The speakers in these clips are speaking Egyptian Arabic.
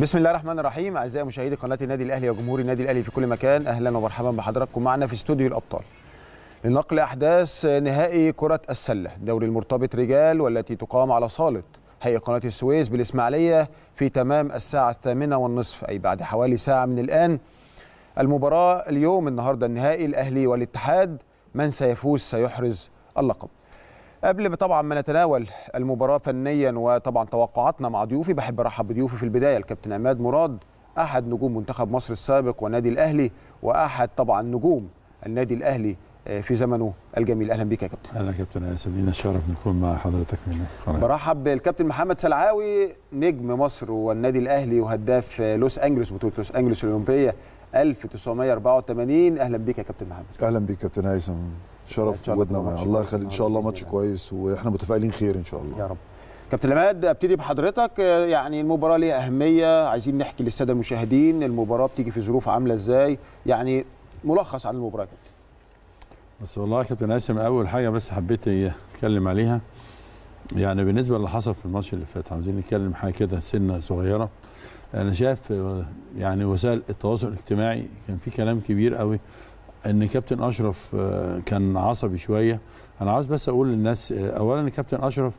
بسم الله الرحمن الرحيم اعزائي مشاهدي قناه النادي الاهلي وجمهور النادي الاهلي في كل مكان اهلا ومرحبا بحضراتكم معنا في استوديو الابطال لنقل احداث نهائي كره السله دوري المرتبط رجال والتي تقام على صاله هيئه قناه السويس بالاسماعيليه في تمام الساعه الثامنه والنصف اي بعد حوالي ساعه من الان المباراه اليوم النهارده النهائي الاهلي والاتحاد من سيفوز سيحرز اللقب قبل طبعا ما نتناول المباراه فنيا وطبعا توقعاتنا مع ضيوفي بحب ارحب بضيوفي في البدايه الكابتن عماد مراد احد نجوم منتخب مصر السابق والنادي الاهلي واحد طبعا نجوم النادي الاهلي في زمنه الجميل اهلا بك يا كابتن اهلا كابتن اسف لينا الشرف نكون مع حضرتك من القناه برحب بالكابتن محمد سلعاوي نجم مصر والنادي الاهلي وهداف لوس انجلوس بطوله لوس انجلوس الاولمبيه 1984 اهلا بك يا كابتن محمد اهلا بيك كابتن هيثم شرف وجودنا معاك الله يخليك ان شاء الله ماتش كويس واحنا متفائلين خير ان شاء الله يا رب كابتن عماد ابتدي بحضرتك يعني المباراه ليها اهميه عايزين نحكي للساده المشاهدين المباراه بتيجي في ظروف عامله ازاي يعني ملخص عن المباراه كابتن بس والله يا كابتن هيثم اول حاجه بس حبيت اتكلم عليها يعني بالنسبه اللي حصل في الماتش اللي فات عاوزين نتكلم حاجه كده سنه صغيره انا شايف يعني وسائل التواصل الاجتماعي كان في كلام كبير قوي ان كابتن اشرف كان عصبي شويه انا عاوز بس اقول للناس اولا كابتن اشرف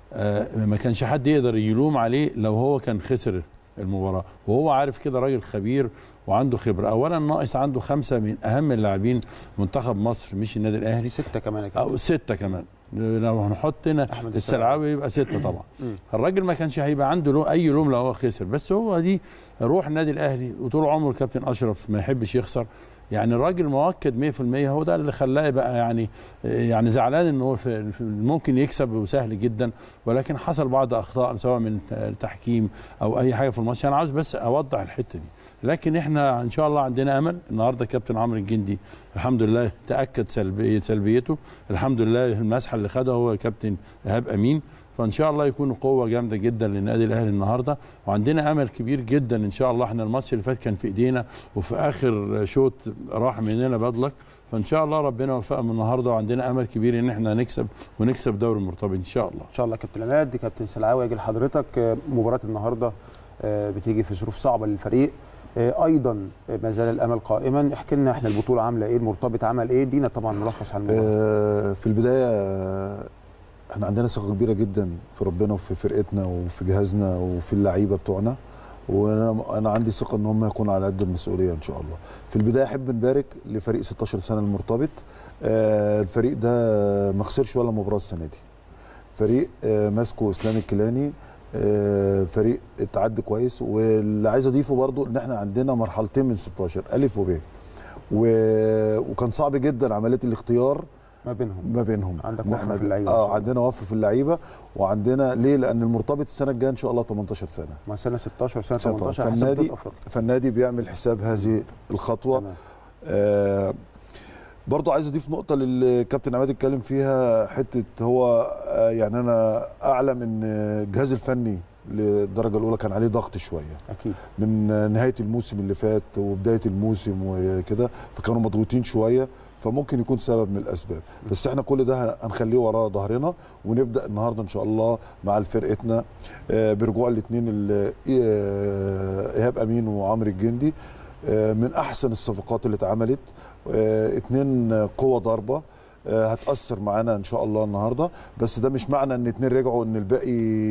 ما كانش حد يقدر يلوم عليه لو هو كان خسر المباراه وهو عارف كده راجل خبير وعنده خبره اولا ناقص عنده خمسه من اهم اللاعبين منتخب مصر مش النادي الاهلي سته كمان يا او سته كمان لو هنحط هنا السلعاوي يبقى سته طبعا الراجل ما كانش هيبقى عنده لو اي لوم لو هو خسر بس هو دي روح النادي الاهلي وطول عمره الكابتن اشرف ما يحبش يخسر يعني الراجل مؤكد 100% هو ده اللي خلاه يبقى يعني يعني زعلان ان هو ممكن يكسب وسهل جدا ولكن حصل بعض اخطاء سواء من التحكيم او اي حاجه في الماتش انا عاوز بس اوضح الحته دي لكن احنا ان شاء الله عندنا امل النهارده كابتن عمرو الجندي الحمد لله تاكد سلبي سلبيته الحمد لله المسحه اللي خدها هو كابتن ايهاب امين فان شاء الله يكون قوه جامده جدا للنادي الاهلي النهارده وعندنا امل كبير جدا ان شاء الله احنا الماتش اللي فات كان في ايدينا وفي اخر شوط راح مننا بدلك فان شاء الله ربنا يوفقنا النهارده وعندنا امل كبير ان احنا نكسب ونكسب دوري المرتبط ان شاء الله ان شاء الله كابتن عماد كابتن سلعاوي اجي لحضرتك مباراه النهارده بتيجي في ظروف صعبه للفريق ايضا ما زال الامل قائما احكي لنا احنا البطوله عامله ايه المرتبط عمل ايه ادينا طبعا ملخص عن المباراه في البدايه احنا عندنا ثقه كبيره جدا في ربنا وفي فرقتنا وفي جهازنا وفي اللعيبه بتوعنا وانا انا عندي ثقه ان هم يكونوا على قد المسؤوليه ان شاء الله في البدايه احب نبارك لفريق 16 سنه المرتبط آه الفريق ده ما خسرش ولا مباراه السنه دي فريق آه ماسكه اسلام الكيلاني آه فريق اتعد كويس واللي عايز اضيفه برضو ان احنا عندنا مرحلتين من 16 الف وب وكان صعب جدا عمليه الاختيار ما بينهم ما بينهم عندك وفر في اللعيبه اه عندنا وفر في اللعيبه وعندنا ليه لان المرتبط السنه الجايه ان شاء الله 18 سنه ما سنه 16 سنه 18 فالنادي فالنادي بيعمل حساب هذه الخطوه تمام. آه برضو عايز اضيف نقطه للكابتن عماد اتكلم فيها حته هو آه يعني انا اعلم ان الجهاز الفني للدرجه الاولى كان عليه ضغط شويه اكيد من نهايه الموسم اللي فات وبدايه الموسم وكده فكانوا مضغوطين شويه فممكن يكون سبب من الاسباب بس احنا كل ده هنخليه ورا ظهرنا ونبدا النهارده ان شاء الله مع فرقتنا برجوع الاثنين ايهاب امين وعمرو الجندي من احسن الصفقات اللي اتعملت اثنين قوه ضربه هتاثر معانا ان شاء الله النهارده بس ده مش معنى ان اثنين رجعوا ان الباقي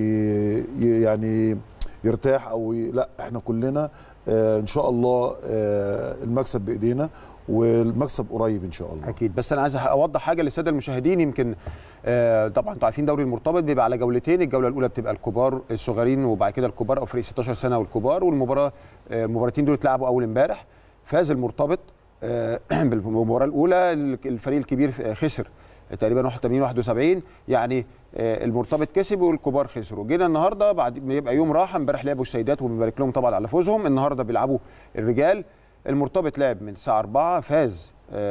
يعني يرتاح او لا احنا كلنا ان شاء الله المكسب بايدينا والمكسب قريب ان شاء الله اكيد بس انا عايز اوضح حاجه للساده المشاهدين يمكن آه طبعا انتوا عارفين دوري المرتبط بيبقى على جولتين الجوله الاولى بتبقى الكبار الصغيرين وبعد كده الكبار او فريق 16 سنه والكبار والمباراه آه المباراتين دول اتلعبوا اول امبارح فاز المرتبط آه بالمباراه الاولى الفريق الكبير خسر تقريبا 81 71 يعني المرتبط كسب والكبار خسروا جينا النهارده بعد ما يبقى يوم راحه امبارح لعبوا السيدات وبنبارك لهم طبعا على فوزهم النهارده بيلعبوا الرجال المرتبط لعب من الساعه 4 فاز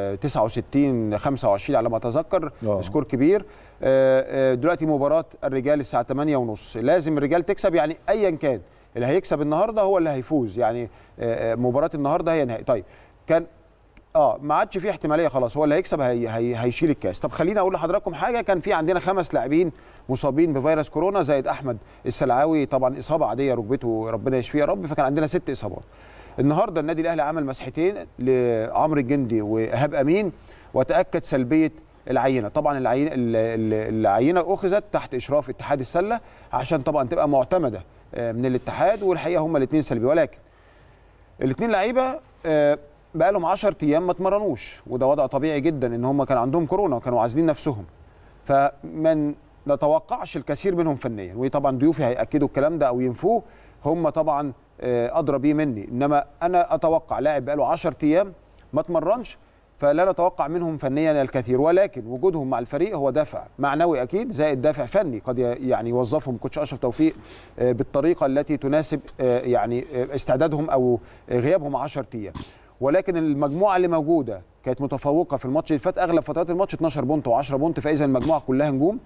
69 25 على ما اتذكر سكور كبير دلوقتي مباراه الرجال الساعه 8 ونص لازم الرجال تكسب يعني ايا كان اللي هيكسب النهارده هو اللي هيفوز يعني مباراه النهارده هي نهائي طيب كان اه ما عادش فيه احتماليه خلاص هو اللي هيكسب هي هي هيشيل الكاس طب خليني اقول لحضراتكم حاجه كان في عندنا خمس لاعبين مصابين بفيروس كورونا زائد احمد السلعاوي طبعا اصابه عاديه ركبته ربنا يشفيه يا رب فكان عندنا ست اصابات النهارده النادي الاهلي عمل مسحتين لعمرو الجندي وايهاب امين وتاكد سلبيه العينه طبعا العينه العينه اخذت تحت اشراف اتحاد السله عشان طبعا تبقى معتمده من الاتحاد والحقيقه هم الاثنين سلبي ولكن الاثنين لعيبه بقى لهم 10 ايام ما اتمرنوش وده وضع طبيعي جدا ان هم كان عندهم كورونا وكانوا عازلين نفسهم فمن نتوقعش الكثير منهم فنيا وطبعا ضيوفي هياكدوا الكلام ده او ينفوه هم طبعا ادرى بيه مني انما انا اتوقع لاعب بقى له 10 ايام ما اتمرنش فلا نتوقع منهم فنيا الكثير ولكن وجودهم مع الفريق هو دافع معنوي اكيد زائد دافع فني قد يعني يوظفهم كوتش اشرف توفيق بالطريقه التي تناسب يعني استعدادهم او غيابهم 10 ايام ولكن المجموعه اللي موجوده كانت متفوقه في الماتش اللي فات اغلب فترات الماتش 12 بونت و10 بونت فاذا المجموعه كلها نجوم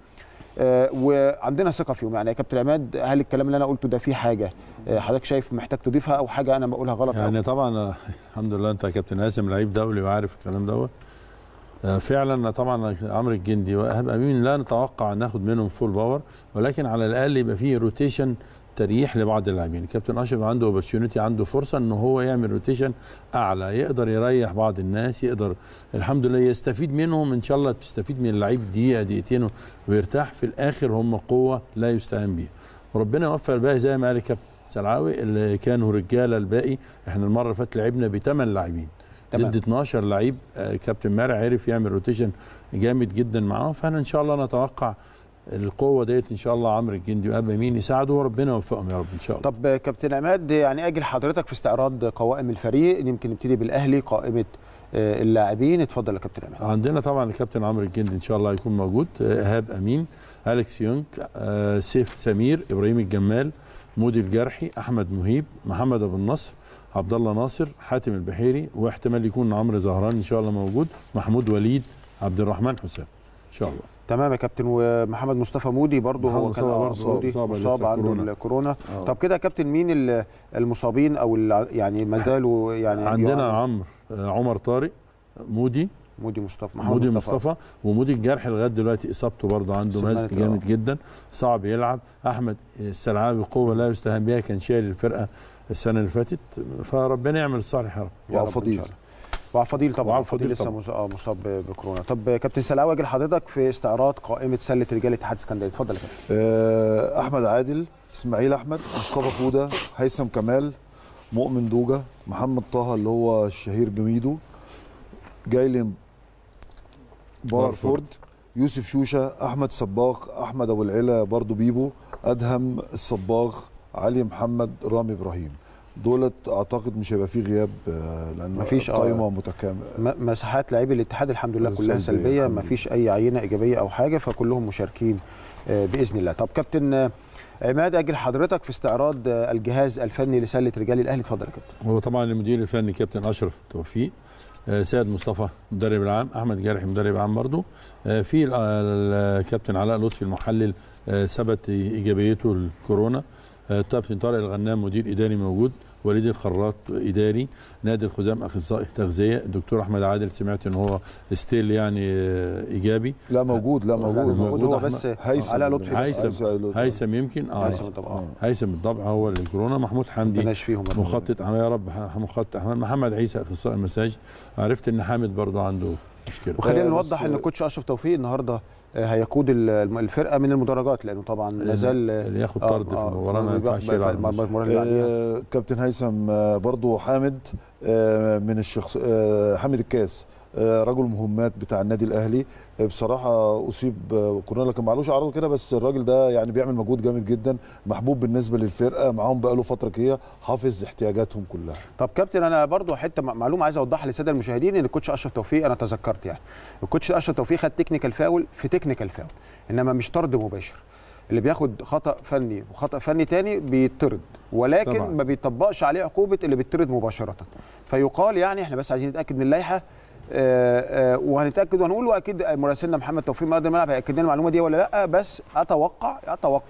آه وعندنا ثقه فيهم يعني يا كابتن عماد هل الكلام اللي انا قلته ده فيه حاجه آه حضرتك شايف محتاج تضيفها او حاجه انا بقولها غلط يعني أو. طبعا الحمد لله انت يا كابتن هاسم لعيب دولي وعارف الكلام دوت آه فعلا طبعا عمرو الجندي وايهاب امين لا نتوقع ناخد منهم فول باور ولكن على الاقل يبقى فيه روتيشن تريح لبعض اللاعبين الكابتن اشرف عنده اوبورتيونيتي عنده فرصه ان هو يعمل روتيشن اعلى يقدر يريح بعض الناس يقدر الحمد لله يستفيد منهم ان شاء الله تستفيد من اللعيب دقيقه دقيقتين ويرتاح في الاخر هم قوه لا يستهان بيها وربنا يوفق الباقي زي ما قال الكابتن سلعاوي اللي كانوا رجاله الباقي احنا المره اللي فاتت لعبنا بثمان لاعبين ضد 12 لعيب كابتن مارع عرف يعمل روتيشن جامد جدا معاهم فانا ان شاء الله نتوقع القوه ديت ان شاء الله عمرو الجندي وابا مين يساعدوا وربنا يوفقهم يا رب ان شاء الله طب كابتن عماد يعني اجل حضرتك في استعراض قوائم الفريق يمكن نبتدي بالاهلي قائمه اللاعبين اتفضل يا كابتن عماد عندنا طبعا الكابتن عمرو الجندي ان شاء الله هيكون موجود ايهاب امين اليكس يونك سيف سمير ابراهيم الجمال مودي الجرحي احمد مهيب محمد ابو النصر عبد الله ناصر حاتم البحيري واحتمال يكون عمرو زهران ان شاء الله موجود محمود وليد عبد الرحمن حسام ان شاء الله تمام يا كابتن ومحمد مصطفى مودي برضه هو كان برضه مصاب, مصاب عنده الكورونا طب كده يا كابتن مين المصابين او يعني ما زالوا يعني عندنا عمرو عمر طارق مودي مودي مصطفى محمد مودي مصطفى, مصطفى ومودي الجرح لغايه دلوقتي اصابته برضه عنده مزق جامد جدا صعب يلعب احمد السلعاوي قوه لا يستهان بها كان شايل الفرقه السنه اللي فاتت فربنا يعمل الصالح يا رب يا فضيل وعبد الفضيل طبعا عبد الفضيل لسه مصاب بكورونا طب كابتن سلاوي اجي لحضرتك في استعراض قائمه سله رجال اتحاد اسكندريه اتفضل يا كابتن احمد عادل اسماعيل احمد مصطفى فوده هيثم كمال مؤمن دوجه محمد طه اللي هو الشهير بميدو جايلين بارفورد يوسف شوشه احمد صباغ احمد ابو العلا برضو بيبو ادهم الصباغ علي محمد رامي ابراهيم دولت اعتقد مش هيبقى فيه غياب لان مفيش قائمه آه متكامله مساحات لاعبي الاتحاد الحمد لله كلها سلبيه مفيش اي عينه ايجابيه او حاجه فكلهم مشاركين باذن الله طب كابتن عماد اجل حضرتك في استعراض الجهاز الفني لسله رجال الاهلي اتفضل يا كابتن هو طبعا المدير الفني كابتن اشرف توفيق سيد مصطفى مدرب العام احمد جارح مدرب عام برضه في الكابتن علاء لطفي المحلل ثبت ايجابيته الكورونا كابتن طارق الغنام مدير اداري موجود وليد الخراط اداري نادي الخزام اخصائي تغذيه الدكتور احمد عادل سمعت ان هو ستيل يعني ايجابي لا موجود لا موجود لا موجود هو بس هيثم لطفي هيثم هيثم يمكن اه هيثم طبعا هيثم بالطبع هو الكورونا محمود حمدي فيهم مخطط يا رب مخطط محمد عيسى اخصائي مساج عرفت ان حامد برضه عنده مشكله وخلينا نوضح ان كوتش اشرف توفيق النهارده هيقود الفرقه من المدرجات لانه طبعا ما زال اللي ياخد طرد في المباراه ما ينفعش يلعب آه كابتن هيثم برضه حامد آه من الشخص آه حامد الكاس رجل مهمات بتاع النادي الاهلي بصراحه اصيب كورونا لكن معلوش عرض كده بس الراجل ده يعني بيعمل مجهود جامد جدا محبوب بالنسبه للفرقه معاهم بقاله فتره كده حافظ احتياجاتهم كلها طب كابتن انا برضو حته معلومه عايز اوضحها للساده المشاهدين ان الكوتش اشرف توفيق انا تذكرت يعني الكوتش اشرف توفيق خد تكنيكال فاول في تكنيكال فاول انما مش طرد مباشر اللي بياخد خطا فني وخطا فني تاني بيطرد ولكن طبعا. ما بيطبقش عليه عقوبه اللي بيطرد مباشره فيقال يعني احنا بس عايزين نتاكد من اللائحه آه آه وهنتاكد وهنقول واكيد مراسلنا محمد توفيق مراد الملعب هياكد لنا المعلومه دي ولا لا بس اتوقع اتوقع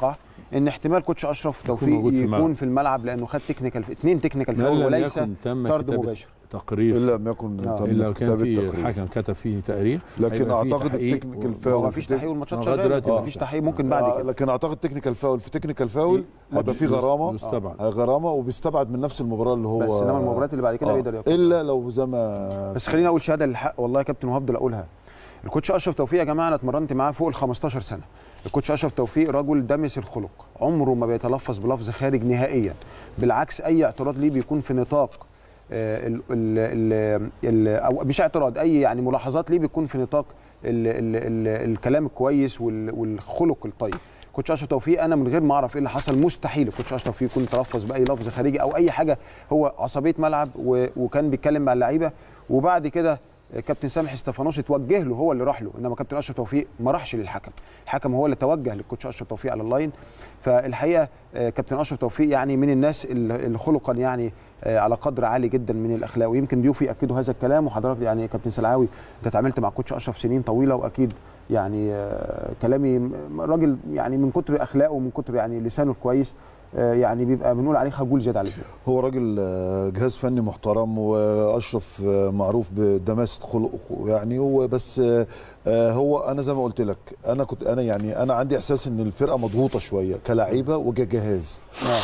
ان احتمال كوتش اشرف توفيق موجود في يكون الملعب. في الملعب لانه خد تكنيكال اثنين تكنيكال ما فاول لم وليس يكن تم طرد كتابة مباشر تقرير الا لم يكن آه. تم الا لو كان كتابة في تقرير. حكم كتب فيه تقرير لكن هيبقى فيه اعتقد تحقيق التكنيكال و- فاول هو مفيش في تحقيق والماتشات لغاية شغاله دلوقتي مفيش مفيش. تحقيق ممكن آه، بعد كده لكن اعتقد تكنيكال فاول في تكنيكال فاول هيبقى في يست- غرامه يستبعد آه، غرامه وبيستبعد من نفس المباراه اللي هو بس انما المباريات اللي بعد كده آه. بيقدر ياخد الا لو زي ما بس خليني اقول شهاده للحق والله يا كابتن وهفضل اقولها الكوتش اشرف توفيق يا جماعه انا اتمرنت معاه فوق ال 15 سنه الكوتش اشرف توفيق رجل دمس الخلق عمره ما بيتلفظ بلفظ خارج نهائيا بالعكس اي اعتراض ليه بيكون في نطاق آه، ال ال ال ال او مش اعتراض اي يعني ملاحظات ليه بيكون في نطاق ال ال ال الكلام الكويس وال والخلق الطيب كوتش اشرف توفيق انا من غير ما اعرف ايه اللي حصل مستحيل الكوتش اشرف توفيق يكون تلفظ باي لفظ خارجي او اي حاجه هو عصبيه ملعب و- وكان بيتكلم مع اللعيبه وبعد كده كابتن سامح استفانوس اتوجه له هو اللي راح له انما كابتن اشرف توفيق ما راحش للحكم الحكم هو اللي توجه للكوتش اشرف توفيق على اللاين فالحقيقه آه، كابتن اشرف توفيق يعني من الناس اللي اللي خلقا يعني آه، على قدر عالي جدا من الاخلاق ويمكن ضيوفي ياكدوا هذا الكلام وحضرتك يعني كابتن سلعاوي انت اتعاملت مع كوتش اشرف سنين طويله واكيد يعني آه، كلامي م- راجل يعني من كتر اخلاقه ومن كتر يعني لسانه الكويس آه، يعني بيبقى بنقول عليه خجول زياده على اللزوم هو راجل آه، جهاز فني محترم واشرف آه، معروف بدماسه خلقه يعني هو بس آه، آه، هو انا زي ما قلت لك انا كنت انا يعني انا عندي احساس ان الفرقه مضغوطه شويه كلاعيبه وكجهاز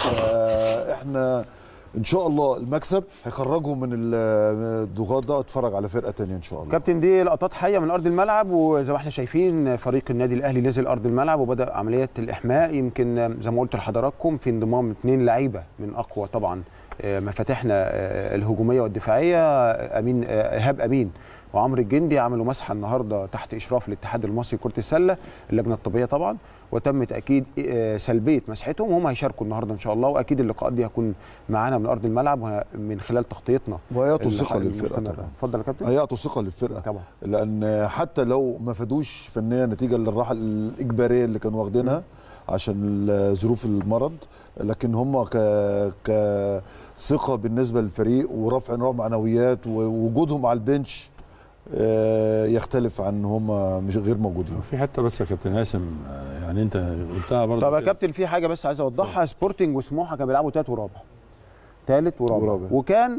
آه، احنا ان شاء الله المكسب هيخرجهم من ال- من الضغوط ده اتفرج على فرقه تانية ان شاء الله كابتن دي لقطات حيه من ارض الملعب وزي ما احنا شايفين فريق النادي الاهلي نزل ارض الملعب وبدا عمليه الاحماء يمكن زي ما قلت لحضراتكم في انضمام اثنين لعيبه من اقوى طبعا آه، مفاتيحنا آه، الهجوميه والدفاعيه آه، امين آه، ايهاب امين وعمرو الجندي عملوا مسحه النهارده تحت اشراف الاتحاد المصري لكره السله اللجنه الطبيه طبعا وتم تاكيد آه، سلبيه مسحتهم وهم هيشاركوا النهارده ان شاء الله واكيد اللقاء دي هيكون معانا من ارض الملعب ومن خلال تغطيتنا وهيعطوا ثقه للفرقه المستمرة. طبعا اتفضل يا كابتن هيعطوا ثقه للفرقه طبعا لان حتى لو ما فادوش فنيا نتيجه للراحه الاجباريه اللي كانوا واخدينها عشان ال- ظروف المرض لكن هم ك كثقه بالنسبه للفريق ورفع نوع معنويات ووجودهم على البنش آه، يختلف عن هم مش غير موجودين في حته بس يا كابتن هاسم آه، يعني انت قلتها برضه طب يا كده. كابتن في حاجه بس عايز اوضحها سبورتنج وسموحه كانوا بيلعبوا تالت ورابع تالت ورابع, ورابع. وكان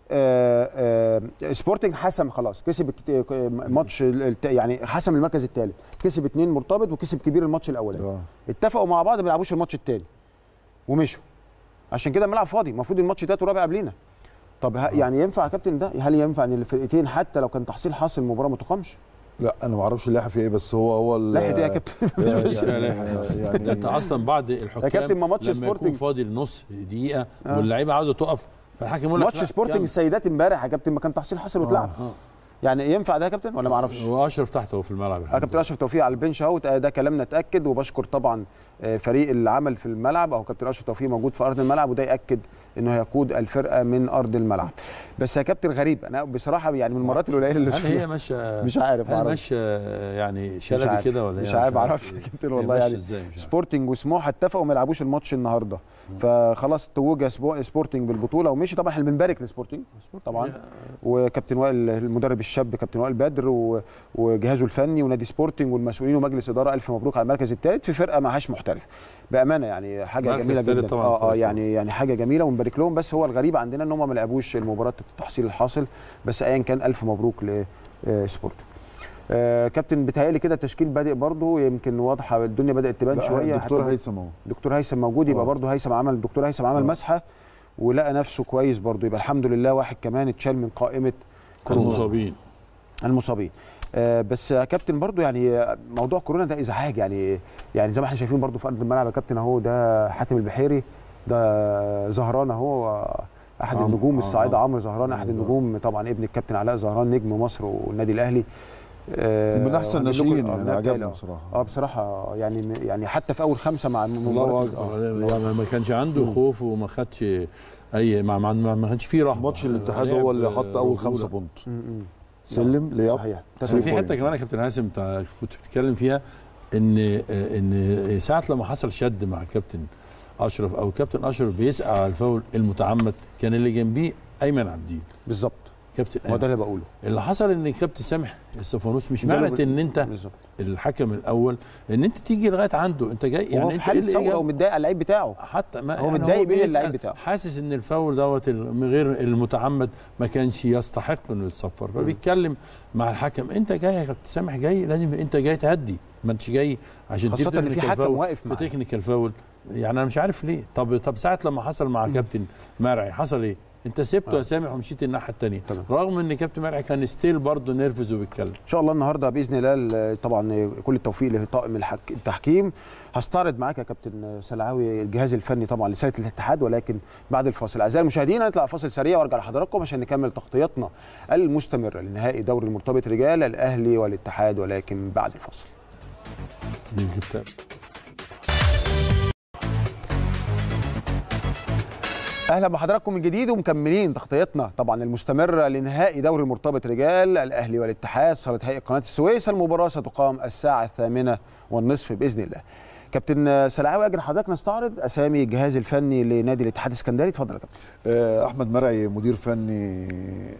آه آه سبورتنج حسم خلاص كسب الت- ماتش الت- يعني حسم المركز الثالث كسب اتنين مرتبط وكسب كبير الماتش الاولاني آه. اتفقوا مع بعض ما يلعبوش الماتش الثاني ومشوا عشان كده الملعب فاضي المفروض الماتش تالت ورابع قبلينا طب ه- يعني ينفع يا كابتن ده هل ينفع ان الفرقتين حتى لو كان تحصيل حاصل المباراه ما تقامش لا انا ما اعرفش اللائحه في ايه بس هو هو ال- لا دي يا كابتن يعني, مش لائحة. يعني, ده انت اصلا بعض الحكام كابتن ما ماتش لما يكون سبورتنج- فاضي لنص دقيقه آه. واللعيبه عاوزه تقف فالحكم يقول لك ماتش لا، سبورتنج كمل. السيدات امبارح يا كابتن ما كان تحصيل حاصل واتلعب آه. يعني ينفع ده يا كابتن ولا ما اعرفش واشرف تحت هو في الملعب آه، كابتن اشرف توفيق على البنش اهو ده ده كلامنا اتاكد وبشكر طبعا آه، فريق العمل في الملعب او كابتن اشرف توفيق موجود في ارض الملعب وده ياكد انه هيقود الفرقه من ارض الملعب بس يا كابتن غريب انا بصراحه يعني من المرات القليله اللي هل هي ماشيه مش عارف هل معرفش. ماشيه يعني مش شلبي عارف. كده ولا مش إيه؟ عارف معرفش يا كابتن هي والله ماشية يعني ازاي مش عارف. سبورتنج وسموحه اتفقوا ما يلعبوش الماتش النهارده فخلاص توج سبو- سبورتنج بالبطوله ومشي طبعا احنا بنبارك لسبورتنج طبعا وكابتن وائل المدرب الشاب كابتن وائل بدر و- وجهازه الفني ونادي سبورتنج والمسؤولين ومجلس اداره الف مبروك على المركز الثالث في فرقه معهاش محترف بامانه يعني حاجه مركز جميله تالت جدا طبعاً اه اه كويس يعني يعني حاجه جميله ونبارك لهم بس هو الغريب عندنا ان هم ما لعبوش المباراه التحصيل الحاصل بس ايا كان الف مبروك لسبورتنج آه كابتن بيتهيألي كده التشكيل بادئ برضه يمكن واضحه الدنيا بدات تبان شويه الدكتور حتى هيثم اهو دكتور هيثم موجود يبقى آه. برضه هيثم عمل الدكتور هيثم عمل آه. مسحه ولقى نفسه كويس برضه يبقى الحمد لله واحد كمان اتشال من قائمه كورونا المصابين المصابين آه بس يا كابتن برضو يعني موضوع كورونا ده ازعاج يعني يعني زي ما احنا شايفين برضو في ارض الملعب يا كابتن اهو ده حاتم البحيري ده زهران اهو آه، احد عمرو. النجوم آه، الصاعده آه. عمرو زهران احد عمرو النجوم طبعا ابن الكابتن علاء زهران نجم مصر والنادي الاهلي آه، من احسن وهنجيب لكم الناشئين الأبناء يعني بتاعي. عجبني بصراحه اه بصراحه يعني يعني حتى في اول خمسه مع الله مباراة- اكبر آه. يعني ما كانش عنده خوف وما خدش اي ما, ما, ما ما كانش فيه رهبه ماتش الاتحاد هو اللي حط اول خمسه بونت م- م. سلم لياب صحيح كان في point. حته كمان يا كابتن هاسم انت كنت بتتكلم فيها ان ان ساعه لما حصل شد مع الكابتن اشرف او الكابتن اشرف بيسعى على الفاول المتعمد كان اللي جنبيه ايمن عبدين بالظبط كابتن هو ده اللي بقوله اللي حصل ان كابتن سامح السفانوس مش ده اللي معنى بقول- ان انت بالظبط الحكم الاول ان انت تيجي لغايه عنده انت جاي يعني يعني هو في انت حاله اللي ثوره جاب- ومتضايق على اللعيب بتاعه حتى ما هو يعني متضايق من بيسأل اللعيب بتاعه. حاسس ان الفاول دوت ال- غير المتعمد ما كانش يستحق انه يتصفر فبيتكلم مع الحكم انت جاي يا كابتن سامح جاي لازم انت جاي تهدي ما انتش جاي عشان خاصة تبدأ إن في technical حكم foul. واقف في معاه. تكنيكال فاول يعني انا مش عارف ليه طب طب ساعه لما حصل مع كابتن مرعي حصل ايه انت سبته يا سامح ومشيت الناحيه الثانيه تمام. رغم ان كابتن مرعي كان ستيل برضه نيرفز وبيتكلم ان شاء الله النهارده باذن الله ال- طبعا كل التوفيق لطاقم الحك... التحكيم هستعرض معاك يا كابتن سلعاوي الجهاز الفني طبعا لسنه الاتحاد ولكن بعد الفاصل اعزائي المشاهدين هنطلع فاصل سريع وارجع لحضراتكم عشان نكمل تغطيتنا المستمره لنهائي دوري المرتبط رجال الاهلي والاتحاد ولكن بعد الفاصل اهلا بحضراتكم من جديد ومكملين تغطيتنا طبعا المستمره لنهائي دوري المرتبط رجال الاهلي والاتحاد صاله هيئه قناه السويس المباراه ستقام الساعه الثامنه والنصف باذن الله كابتن سلعاوي اجل حضرتك نستعرض اسامي الجهاز الفني لنادي الاتحاد السكندري اتفضل يا كابتن آه، احمد مرعي مدير فني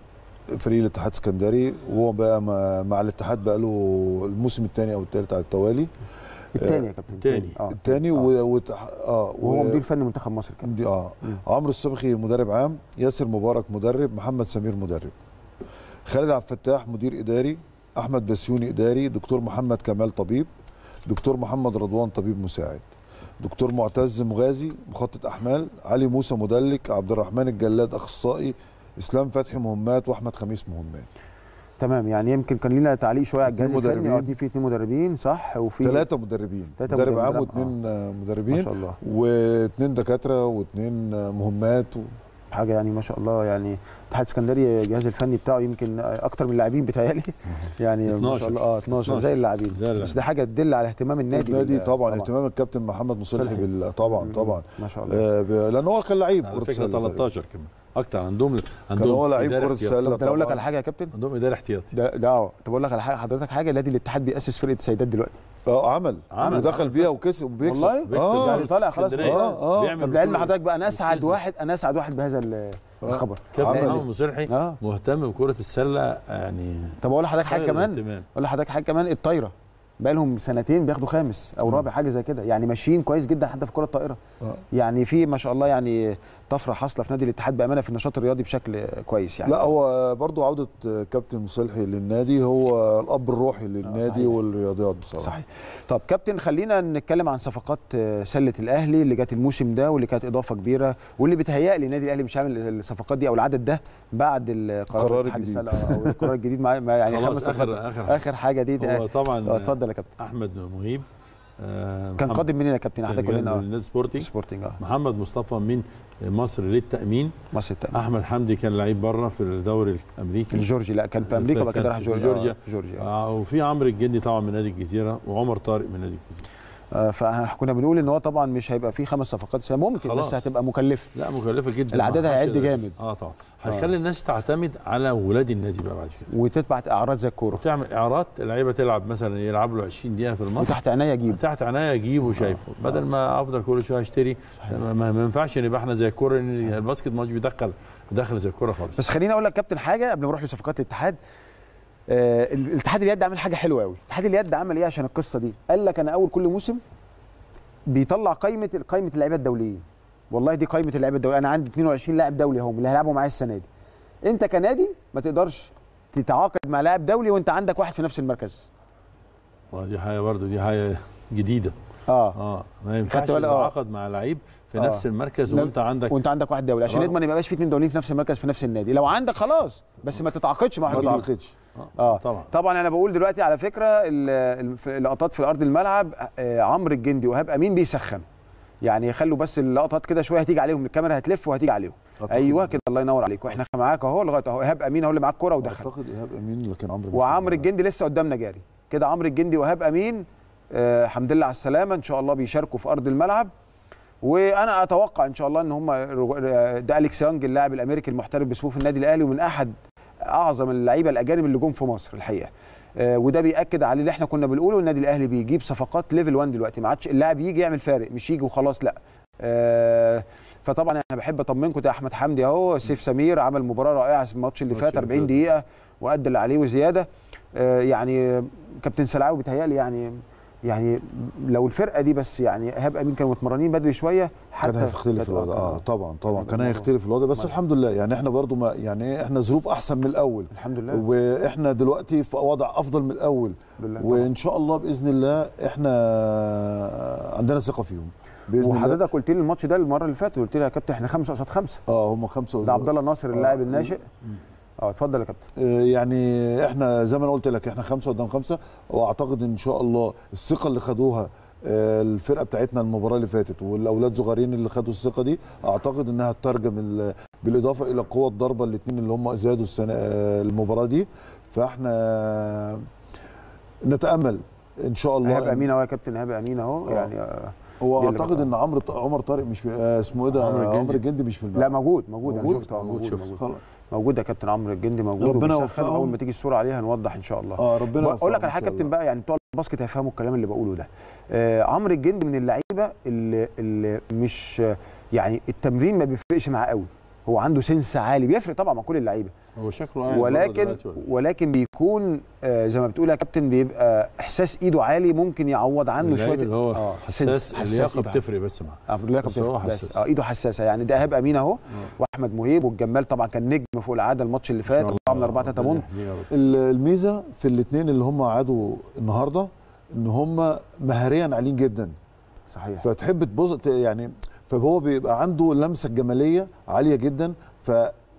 فريق الاتحاد السكندري وهو بقى مع- مع الاتحاد بقى له الموسم الثاني او الثالث على التوالي الثاني يا كابتن التاني. اه الثاني آه. و... وت... اه وهو و- مدير فني منتخب مصر كمان مدي- اه مم. عمرو الصبخي مدرب عام ياسر مبارك مدرب محمد سمير مدرب خالد عبد الفتاح مدير اداري احمد بسيوني اداري دكتور محمد كمال طبيب دكتور محمد رضوان طبيب مساعد دكتور معتز مغازي مخطط احمال علي موسى مدلك عبد الرحمن الجلاد اخصائي اسلام فتحي مهمات واحمد خميس مهمات تمام يعني يمكن كان لنا تعليق شويه على الجهاز اتنين الفني اه مدربين. في اثنين مدربين صح وفي ثلاثة مدربين تلاتة مدرب عام مدربين، واثنين آه. ما مدربين شاء الله واثنين دكاترة واثنين آه، مهمات و... حاجه يعني ما شاء الله يعني الاتحاد السكندري الجهاز الفني بتاعه يمكن اكتر من اللاعبين بتهيألي يعني ما 12. شاء الله اه 12 زي اللاعبين زي اللاعبين. بس ده حاجه تدل على اهتمام النادي النادي بال- طبعا اهتمام الكابتن محمد مصلحي مصلحي. بال... طبعا مم. طبعا ما شاء الله آه ب... لان هو كان لعيب على كرة فكره سلة تقريباً. 13 كمان اكتر عندهم كان عندهم هو لعيب إدارة كرة احتياطي. سلة طب ده اقول لك طبعاً. على حاجه يا كابتن عندهم اداره احتياطي ده ده اه طب اقول لك على حاجه حضرتك حاجه نادي الاتحاد بيأسس فرقه سيدات دلوقتي اه عمل عمل. ودخل بيها وكسب وبيكسب والله؟ بيكسب اه يعني طالع خلاص اسكندرية. آه، آه. بيعمل طب لعلم بطولة. حضرتك بقى انا اسعد بيكسب. واحد انا اسعد واحد بهذا ال- آه. الخبر كابتن عمل. محمد مصلحي اه مهتم بكره السله يعني طب اقول لحضرتك حاجه خير كمان الاهتمام. اقول لحضرتك حاجه كمان الطايره بقى لهم سنتين بياخدوا خامس او رابع حاجه زي كده يعني ماشيين كويس جدا حتى في كره الطائره آه. يعني في ما شاء الله يعني طفره حاصله في نادي الاتحاد بامانه في النشاط الرياضي بشكل كويس يعني لا هو برضو عودة كابتن مصلحي للنادي هو الأب الروحي للنادي صحيح. والرياضيات بصراحة صحيح طب كابتن خلينا نتكلم عن صفقات آه، سله الاهلي اللي جت الموسم ده واللي كانت اضافه كبيره واللي بيتهيأ لي النادي الاهلي مش عامل الصفقات دي او العدد ده بعد القرار القرار الاتحاد الجديد. السله او القرار الجديد مع مع- يعني خلاص خمس صفقات. اخر اخر اخر حاجه دي هو ده طبعا آه، اتفضل يا كابتن احمد مهيب آه، كان محمد- قادم منين يا كابتن حضرتك كان قلنا جاي اه من النادي سبورتنج سبورتنج اه محمد مصطفى من مصر للتامين مصر التأمين احمد حمدي كان لعيب بره في الدوري الامريكي الجورجي لا كان في امريكا بعد كده كان راح في جورجيا جورجيا. آه، جورجيا آه. آه وفي عمرو الجندي طبعا من نادي الجزيره وعمر طارق من نادي الجزيره آه، فكنا بنقول ان هو طبعا مش هيبقى فيه خمس صفقات سنة ممكن خلاص. بس هتبقى مكلفه لا مكلفه جدا العدد ما هيعد حدش- جامد. اه طبعا هتخلي الناس تعتمد على ولاد النادي بقى بعد كده وتتبع اعراض زي الكوره وتعمل اعارات اللعيبه تلعب مثلا يلعب له 20 دقيقه في الماتش وتحت عينيا اجيب تحت عناية اجيبه شايفه بدل ما افضل كل شويه اشتري ما, ما ما ينفعش نبقى احنا زي الكوره لان الباسكت ماتش بيدخل دخل زي الكوره خالص بس خليني اقول لك كابتن حاجه قبل ما نروح لصفقات الاتحاد آه الاتحاد اليد عمل حاجه حلوه قوي الاتحاد اليد عمل ايه عشان القصه دي قال لك انا اول كل موسم بيطلع قائمه قائمه اللعيبه الدوليين والله دي قائمه اللعيبه الدوليه انا عندي 22 لاعب دولي هم اللي هيلعبوا معايا السنه دي انت كنادي ما تقدرش تتعاقد مع لاعب دولي وانت عندك واحد في نفس المركز ودي حاجه برضو دي حاجه جديده اه اه ما ينفعش بالك؟ آه. تتعاقد مع لعيب في آه. نفس المركز لا، وانت عندك وانت عندك واحد دولي عشان آه. نضمن ما يبقاش في اثنين دوليين في نفس المركز في نفس النادي لو عندك خلاص بس ما تتعاقدش مع ما واحد جديد. تعاقدش اه طبعا طبعا انا بقول دلوقتي على فكره ال- ال- في اللقطات في ارض الملعب آه، عمرو الجندي وهاب امين بيسخنوا يعني يخلوا بس اللقطات كده شويه هتيجي عليهم الكاميرا هتلف وهتيجي عليهم أعتقد- ايوه كده الله ينور عليك واحنا معاك اهو لغايه اهو ايهاب امين اهو اللي معاك كوره ودخل اعتقد ايهاب امين لكن عمرو مش وعمرو موجود. الجندي لسه قدامنا جاري كده عمرو الجندي وهاب امين آه، الحمد لله على السلامه ان شاء الله بيشاركوا في ارض الملعب وانا اتوقع ان شاء الله ان هم ده اليكس يانج اللاعب الامريكي المحترف بصفوف النادي الاهلي ومن احد اعظم اللعيبه الاجانب اللي جم في مصر الحقيقه آه، وده بياكد على اللي احنا كنا بنقوله النادي الاهلي بيجيب صفقات ليفل 1 دلوقتي ما عادش اللاعب يجي يعمل فارق مش يجي وخلاص لا آه، فطبعا انا بحب اطمنكم ده احمد حمدي اهو سيف سمير عمل مباراه رائعه في الماتش اللي الماتش فات اللي 40 فات. دقيقه وادى اللي عليه وزياده آه، يعني كابتن سلعاوي بيتهيألي يعني يعني لو الفرقه دي بس يعني ايهاب امين كانوا متمرنين بدري شويه حتى كان هيختلف كانت- الوضع اه كان- طبعا طبعا كان الموضوع- هيختلف الوضع بس الموضوع. الحمد لله يعني احنا برضو ما يعني إيه، احنا ظروف احسن من الاول الحمد لله واحنا دلوقتي في وضع افضل من الاول الحمد لله طبعاً. وان شاء الله باذن الله احنا عندنا ثقه فيهم باذن الله وحضرتك قلت لي الماتش ده المره اللي فاتت قلت لي يا كابتن احنا خمسه قصاد خمسه اه هم خمسه ده عبد الله ناصر اللاعب آه. الناشئ اه اتفضل يا كابتن آه، يعني احنا زي ما انا قلت لك احنا خمسه قدام خمسه واعتقد ان شاء الله الثقه اللي خدوها آه، الفرقه بتاعتنا المباراه اللي فاتت والاولاد صغيرين اللي خدوا الثقه دي اعتقد انها تترجم ال- بالاضافه الى قوه الضربه الاثنين اللي هم زادوا السنه آه، المباراه دي فاحنا نتامل ان شاء الله ايهاب امين اهو يا كابتن ايهاب امين اهو آه. يعني آه هو دي اللي اعتقد بقى. ان عمرو ط- عمر طارق مش في آه، اسمه ايه ده عمرو الجندي. عمرو الجندي مش في الملعب لا موجود موجود, موجود؟ انا شفته آه، موجود شفته. موجود خلاص. موجود يا كابتن عمرو الجندي موجود ربنا وبيسخن. يوفقهم. اول ما تيجي الصوره عليها هنوضح ان شاء الله اه ربنا اقول لك يوفقهم على إن حاجه شاء كابتن الله. بقى يعني بتوع الباسكت هيفهموا الكلام اللي بقوله ده آه عمرو الجندي من اللعيبه اللي, اللي مش يعني التمرين ما بيفرقش معاه قوي هو عنده سنس عالي بيفرق طبعا مع كل اللعيبه هو شكله قاعد بره ولكن دلوقتي ولا إيه؟ ولكن بيكون آه زي ما بتقول يا كابتن بيبقى احساس ايده عالي ممكن يعوض عنه اللعيب شويه اللي هو آه، حساس سنس- حساس اللياقه إيده بتفرق بس معاه اه اللياقه بس هو بتفرق. بس حساس. اه ايده حساسه يعني ده ايهاب امين اهو واحمد مهيب والجمال طبعا كان نجم فوق العاده الماتش اللي فات طبعا من 4 3 بونت ال- الميزه في الاثنين اللي هم قعدوا النهارده ان هم مهاريا عاليين جدا صحيح فتحب تبص ت- يعني فهو بيبقى عنده اللمسه الجماليه عاليه جدا ف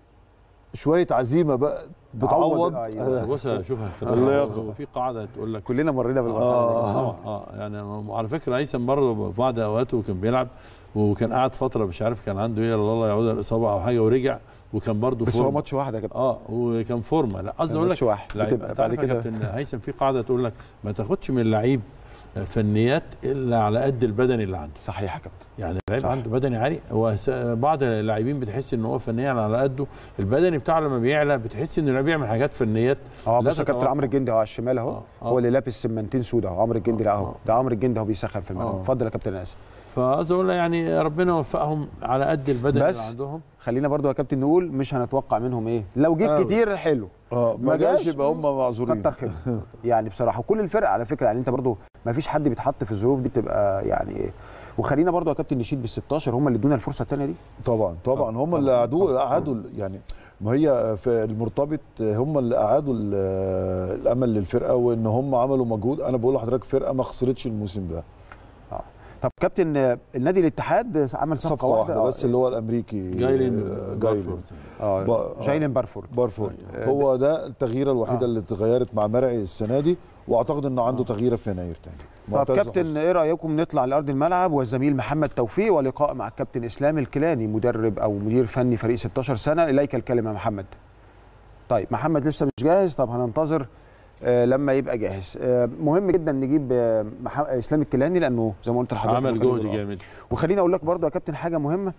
شويه عزيمه بقى بتعوض أيوة. آه، بص اشوفها اللياقة. وفي قاعده تقول لك كلنا مرينا بالمرحله اه اه يعني وعلى فكره هيثم برضه في بعض اوقاته كان بيلعب وكان قاعد فتره مش عارف كان عنده ايه الله يعود الاصابه او حاجه ورجع وكان برضه بس هو فورمه ماتش واحد يا كابتن اه وكان فورمه لا قصدي اقول ماتش لك واحد لعيب بتبقى انت بعد عارف يا كده كابتن هيثم في قاعده تقول لك ما تاخدش من اللعيب فنيات الا على قد البدني اللي عنده صحيح يا كابتن يعني اللعيب صح. عنده بدني عالي هو س- بعض اللاعبين بتحس ان هو فنيا على قده البدني بتاعه لما بيعلى بتحس انه بيعمل حاجات فنيات اه لا بص يا كابتن تتوقع. عمرو الجندي اهو على الشمال اهو آه، آه. هو اللي لابس سمنتين سودا اهو عمرو الجندي لا اهو آه. ده عمرو الجندي اهو بيسخن في الملعب آه. اتفضل يا كابتن اسف فقصدي اقول يعني ربنا يوفقهم على قد البدن بس اللي عندهم خلينا برضو يا كابتن نقول مش هنتوقع منهم ايه لو جيت أوي. كتير حلو اه ما ما جاش جاش، يبقى هم معذورين كتر خير يعني بصراحه وكل الفرق على فكره يعني انت برضو ما فيش حد بيتحط في الظروف دي بتبقى يعني ايه وخلينا برضو يا كابتن نشيد بال 16 هم اللي ادونا الفرصه الثانيه دي طبعا طبعا هم اللي قعدوا قعدوا يعني ما هي في المرتبط هم اللي قعدوا ال- الامل للفرقه وان هم عملوا مجهود انا بقول لحضرتك فرقه ما خسرتش الموسم ده اه طب كابتن آه، النادي الاتحاد عمل صفقه, صفقه واحده بس اللي هو الامريكي جايلين آه، بارفورد. جايلين اه ب- جايلين بارفورد بارفورد آه، هو ده التغييره الوحيده آه. اللي اتغيرت مع مرعي السنه دي واعتقد انه عنده تغييره في يناير تاني طب معتز كابتن حسني. ايه رايكم نطلع لارض الملعب والزميل محمد توفيق ولقاء مع الكابتن اسلام الكيلاني مدرب او مدير فني فريق 16 سنه اليك الكلمه محمد طيب محمد لسه مش جاهز طب هننتظر آه لما يبقى جاهز آه مهم جدا نجيب آه مح... اسلام الكيلاني لانه زي ما قلت لحضرتك عمل هو كان جهد بيقول آه. جامد وخليني اقول لك برضو يا كابتن حاجه مهمه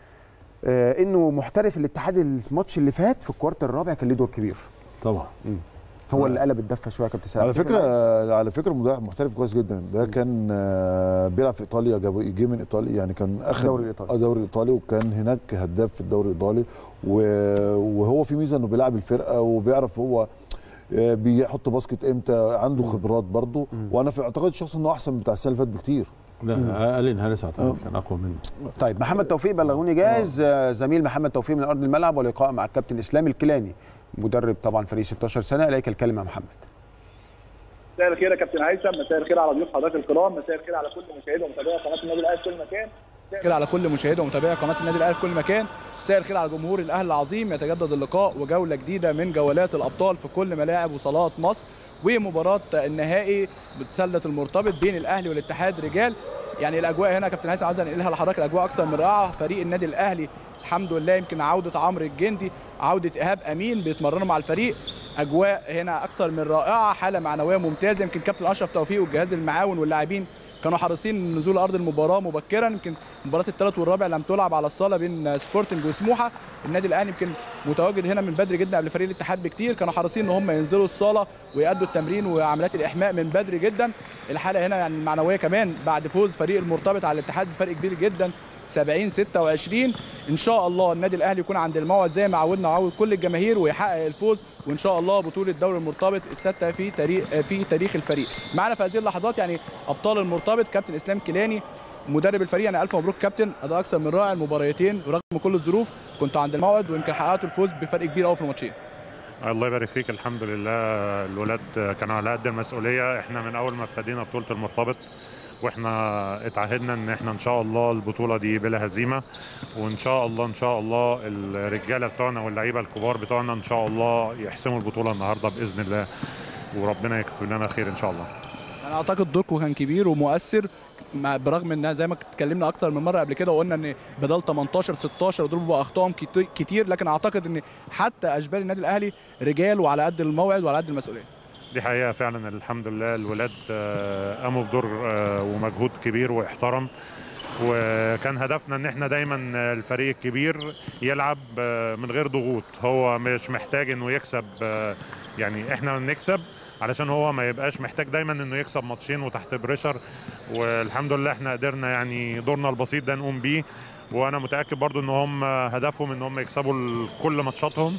آه انه محترف الاتحاد الماتش اللي فات في الكوارتر الرابع كان ليه دور كبير طبعا هو اللي قلب الدفه شويه يا كابتن سلام على فكره على فكره مدرب محترف كويس جدا ده كان آه، بيلعب في ايطاليا جاب جه من ايطاليا يعني كان اخذ الدوري الإيطالي. آه، الدوري الايطالي وكان هناك هداف في الدوري الايطالي و- وهو في ميزه انه بيلعب الفرقه وبيعرف هو آه، بيحط باسكت امتى عنده خبرات برضه وانا في اعتقاد شخص انه احسن من بتاع السنه اللي فاتت بكتير لا الين هاريس اعتقد كان اقوى منه طيب محمد توفيق بلغوني جاهز آه، زميل محمد توفيق من ارض الملعب ولقاء مع الكابتن اسلام الكيلاني مدرب طبعا فريق 16 سنه اليك الكلمه يا محمد مساء الخير يا كابتن هيثم مساء الخير على ضيوف حضرتك الكرام مساء الخير على كل مشاهدي ومتابعي قناه النادي الاهلي في كل مكان الخير على كل مشاهدي ومتابعي قناه النادي الاهلي في كل مكان مساء الخير على جمهور الاهلي العظيم يتجدد اللقاء وجوله جديده من جولات الابطال في كل ملاعب وصالات مصر ومباراه النهائي بسله المرتبط بين الاهلي والاتحاد رجال يعني الاجواء هنا يا كابتن هيثم عايز انقلها لحضرتك الاجواء اكثر من رائعه فريق النادي الاهلي الحمد لله يمكن عوده عمرو الجندي عوده ايهاب امين بيتمرنوا مع الفريق اجواء هنا اكثر من رائعه حاله معنويه ممتازه يمكن كابتن اشرف توفيق والجهاز المعاون واللاعبين كانوا حريصين نزول ارض المباراه مبكرا يمكن مباراه الثالث والرابع لم تلعب على الصاله بين سبورتنج وسموحه النادي الاهلي يمكن متواجد هنا من بدري جدا قبل فريق الاتحاد بكتير كانوا حريصين ان هم ينزلوا الصاله ويأدوا التمرين وعمليات الاحماء من بدري جدا الحاله هنا يعني المعنويه كمان بعد فوز فريق المرتبط على الاتحاد بفرق كبير جدا 70 26 ان شاء الله النادي الاهلي يكون عند الموعد زي ما عودنا وعود كل الجماهير ويحقق الفوز وان شاء الله بطوله دوري المرتبط السادسه في تاريخ في تاريخ الفريق معنا في هذه اللحظات يعني ابطال المرتبط كابتن اسلام كيلاني مدرب الفريق يعني الف مبروك كابتن اداء اكثر من رائع المباراتين ورغم كل الظروف كنتوا عند الموعد ويمكن حققتوا الفوز بفرق كبير قوي في الماتشين الله يبارك فيك الحمد لله الولاد كانوا على قد المسؤوليه احنا من اول ما ابتدينا بطوله المرتبط واحنا اتعهدنا ان احنا ان شاء الله البطوله دي بلا هزيمه وان شاء الله ان شاء الله الرجاله بتوعنا واللعيبه الكبار بتوعنا ان شاء الله يحسموا البطوله النهارده باذن الله وربنا يكتب لنا خير ان شاء الله انا اعتقد دوركم كان كبير ومؤثر مع برغم انها زي ما اتكلمنا اكتر من مره قبل كده وقلنا ان بدل 18 16 دول بقى اخطائهم كتير- كتير لكن اعتقد ان حتى اشبال النادي الاهلي رجال وعلى قد الموعد وعلى قد المسؤوليه دي حقيقه فعلا الحمد لله الولاد آه، قاموا بدور آه، ومجهود كبير واحترم وكان هدفنا ان احنا دايما الفريق الكبير يلعب آه، من غير ضغوط هو مش محتاج انه يكسب آه، يعني احنا نكسب علشان هو ما يبقاش محتاج دايما انه يكسب ماتشين وتحت بريشر والحمد لله احنا قدرنا يعني دورنا البسيط ده نقوم بيه وانا متاكد برضو ان هم هدفهم ان هم يكسبوا ال- كل ماتشاتهم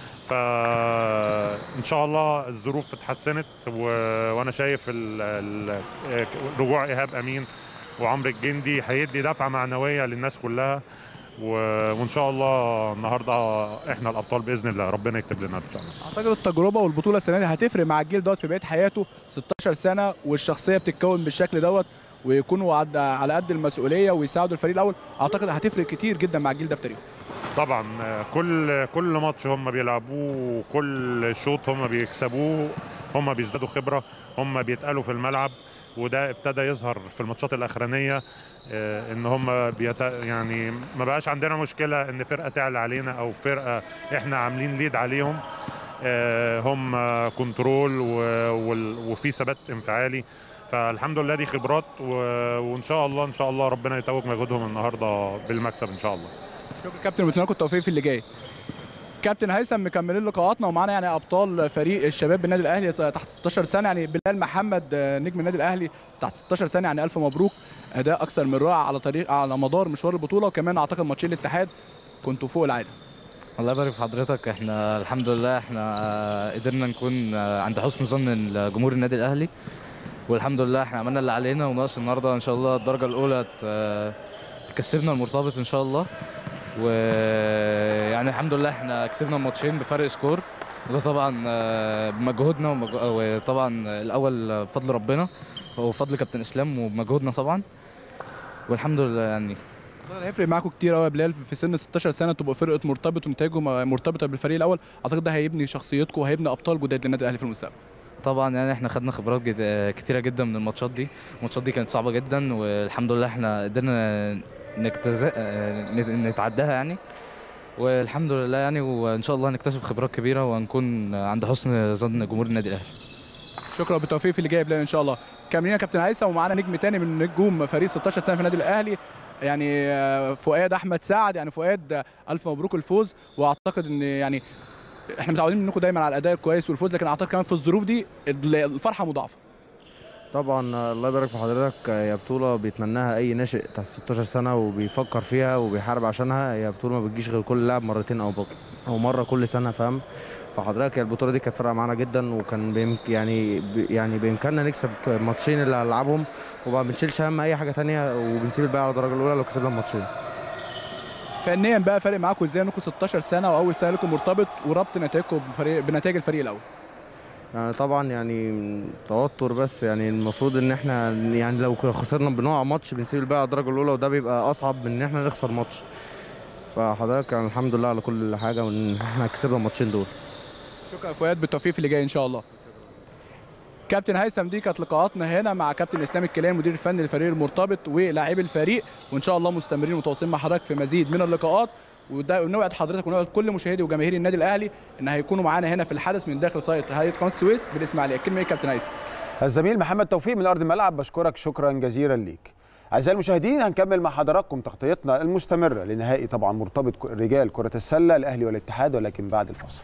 فان شاء الله الظروف اتحسنت و... وانا شايف ال... ال... رجوع ايهاب امين وعمرو الجندي هيدي دفعه معنويه للناس كلها و... وان شاء الله النهارده احنا الابطال باذن الله ربنا يكتب لنا ان شاء الله اعتقد التجربه والبطوله السنه دي هتفرق مع الجيل دوت في بقيه حياته 16 سنه والشخصيه بتتكون بالشكل دوت ويكونوا عد- على قد المسؤوليه ويساعدوا الفريق الاول اعتقد هتفرق كتير جدا مع الجيل ده في تاريخه طبعا آه، كل كل ماتش هم بيلعبوه كل شوط هم بيكسبوه هم بيزدادوا خبره هم بيتقالوا في الملعب وده ابتدى يظهر في الماتشات الاخرانيه آه، ان هم بيت... يعني ما بقاش عندنا مشكله ان فرقه تعلى علينا او فرقه احنا عاملين ليد عليهم آه، هم كنترول و... وال- وفي ثبات انفعالي فالحمد لله دي خبرات و... وان شاء الله ان شاء الله ربنا يتوج مجهودهم النهارده بالمكسب ان شاء الله شكرا كابتن وبتمنى لكم التوفيق في اللي جاي كابتن هيثم مكملين لقاءاتنا ومعانا يعني ابطال فريق الشباب بالنادي الاهلي تحت 16 سنه يعني بلال محمد آه، نجم النادي الاهلي تحت 16 سنه يعني الف مبروك اداء اكثر من رائع على طريق على مدار مشوار البطوله وكمان اعتقد ماتشين الاتحاد كنتوا فوق العاده الله يبارك في حضرتك احنا الحمد لله احنا آه، قدرنا نكون آه، عند حسن ظن جمهور النادي الاهلي والحمد لله احنا عملنا اللي علينا وناقص النهارده ان شاء الله الدرجه الاولى ت- آه، تكسبنا المرتبط ان شاء الله ويعني الحمد لله احنا كسبنا الماتشين بفرق سكور وده طبعا آه، بمجهودنا ومج- وطبعا الاول بفضل ربنا وبفضل كابتن اسلام وبمجهودنا طبعا والحمد لله يعني طبعاً هيفرق معاكم كتير قوي يا بلال في سن 16 سنه تبقوا فرقه مرتبط ونتائجه م- مرتبطه بالفريق الاول اعتقد ده هيبني شخصيتكم وهيبني ابطال جداد للنادي الاهلي في المستقبل طبعا يعني احنا خدنا خبرات جد... آه، كتيره جدا من الماتشات دي الماتشات دي كانت صعبه جدا والحمد لله احنا قدرنا نجتز... آه، نت- نتعداها يعني والحمد لله يعني وان شاء الله نكتسب خبرات كبيره ونكون عند حسن ظن جمهور النادي الاهلي شكرا بالتوفيق في اللي جاي يا بلال ان شاء الله كاملين يا كابتن هيثم ومعانا نجم تاني من نجوم فريق 16 سنه في النادي الاهلي يعني آه، فؤاد احمد سعد يعني فؤاد آه، الف مبروك الفوز واعتقد ان يعني احنا متعودين منكم دايما على الاداء الكويس والفوز لكن اعتقد كمان في الظروف دي الفرحه مضاعفه طبعا آه، الله يبارك في حضرتك آه، هي بطولة بيتمناها أي ناشئ تحت 16 سنة وبيفكر فيها وبيحارب عشانها هي بطولة ما بتجيش غير كل لاعب مرتين أو بق- أو مرة كل سنة فاهم فحضرتك هي البطولة دي كانت فارقة معانا جدا وكان بيمك يعني ب- يعني بإمكاننا نكسب الماتشين اللي هنلعبهم وما بنشيلش هم أي حاجة تانية وبنسيب الباقي على الدرجة الأولى لو كسبنا الماتشين فنيا بقى فارق معاكم ازاي انكم 16 سنه واول سنه لكم مرتبط وربط نتائجكم بفريق بنتائج الفريق الاول يعني طبعا يعني توتر بس يعني المفروض ان احنا يعني لو خسرنا بنوع ماتش بنسيب الباقي على الدرجه الاولى وده بيبقى اصعب من ان احنا نخسر ماتش فحضرتك يعني الحمد لله على كل حاجه وان احنا كسبنا الماتشين دول شكرا يا فؤاد بالتوفيق في اللي جاي ان شاء الله كابتن هيثم دي كانت لقاءاتنا هنا مع كابتن اسلام الكيلاني مدير الفني للفريق المرتبط ولاعبي الفريق وان شاء الله مستمرين متواصلين مع حضرتك في مزيد من اللقاءات وده ونوعد حضرتك ونوعد كل مشاهدي وجماهير النادي الاهلي ان هيكونوا معانا هنا في الحدث من داخل سايت هيئه قناه السويس بالاسماعيليه كلمه ايه كابتن هيثم الزميل محمد توفيق من ارض الملعب بشكرك شكرا جزيلا ليك اعزائي المشاهدين هنكمل مع حضراتكم تغطيتنا المستمره لنهائي طبعا مرتبط ك- رجال كره السله الاهلي والاتحاد ولكن بعد الفاصل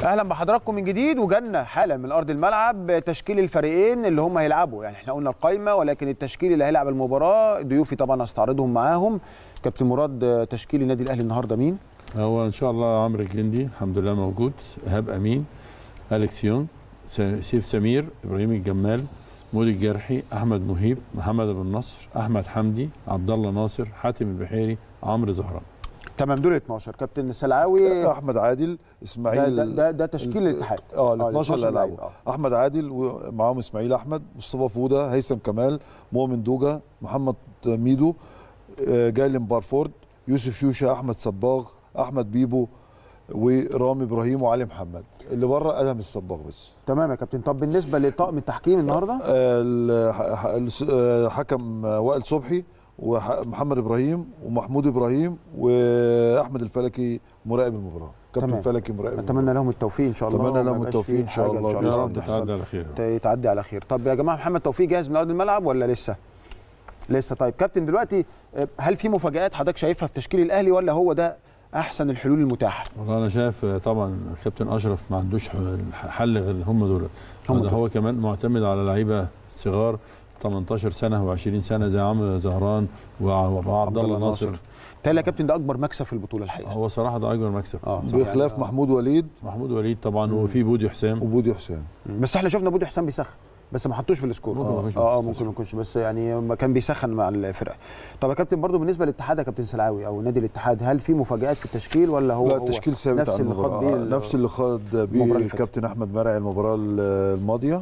اهلا بحضراتكم من جديد وجالنا حالا من ارض الملعب تشكيل الفريقين اللي هم هيلعبوا يعني احنا قلنا القايمه ولكن التشكيل اللي هيلعب المباراه ضيوفي طبعا هستعرضهم معاهم كابتن مراد تشكيل النادي الاهلي النهارده مين هو ان شاء الله عمرو الجندي الحمد لله موجود ايهاب امين اليكس يونغ س- سيف سمير ابراهيم الجمال مودي الجرحي احمد مهيب محمد ابو النصر احمد حمدي عبد الله ناصر حاتم البحيري عمرو زهران تمام دول 12 كابتن سلعاوي احمد عادل ده, اسماعيل ده, ده, ده تشكيل الاتحاد اه ال 12 اللي لعيب، هيلعبوا آه. احمد عادل ومعاهم اسماعيل احمد مصطفى فوده هيثم كمال مؤمن دوجا محمد ميدو آه، جايلين بارفورد يوسف شوشه احمد صباغ احمد بيبو ورامي ابراهيم وعلي محمد اللي بره ادهم الصباغ بس تمام يا كابتن طب بالنسبه لطاقم التحكيم النهارده آه، ال- ح- ح- الس- آه، حكم آه، وائل صبحي ومحمد ابراهيم ومحمود ابراهيم واحمد الفلكي مراقب المباراه كابتن تمام. فلكي مراقب نتمنى لهم التوفيق ان شاء الله أتمنى وما لهم يبقاش التوفيق فيه إن شاء حاجة الله يا بإذن رب الله. تعدي على خير ت- تعدي على خير طب يا جماعه محمد توفيق جاهز من ارض الملعب ولا لسه لسه طيب كابتن دلوقتي آه، هل في مفاجات حضرتك شايفها في تشكيل الاهلي ولا هو ده احسن الحلول المتاحه والله انا شايف آه، طبعا كابتن اشرف ما عندوش ح- حل غير هم دول هم هو, دول. هو كمان معتمد على لعيبه صغار 18 سنه و20 سنه زي عمرو زهران وع- وعبد الله ناصر تالي يا كابتن ده اكبر مكسب في البطوله الحقيقه هو صراحه ده اكبر مكسب اه بخلاف يعني- محمود وليد محمود وليد طبعا وفي بودي حسام وبودي حسام بس احنا شفنا بودي حسام بيسخن بس ما حطوش في السكور ممكن ما يكونش اه اه في ممكن ما يكونش بس يعني ما كان بيسخن مع الفرقه طب يا كابتن برضو بالنسبه للاتحاد يا كابتن سلعاوي او نادي الاتحاد هل في مفاجات في التشكيل ولا هو لا هو التشكيل ثابت نفس على اللي خاض المباراه بيه ال- نفس اللي خاض بيه المباراة اللي فاتت. الكابتن احمد مرعي المباراه ال- الماضيه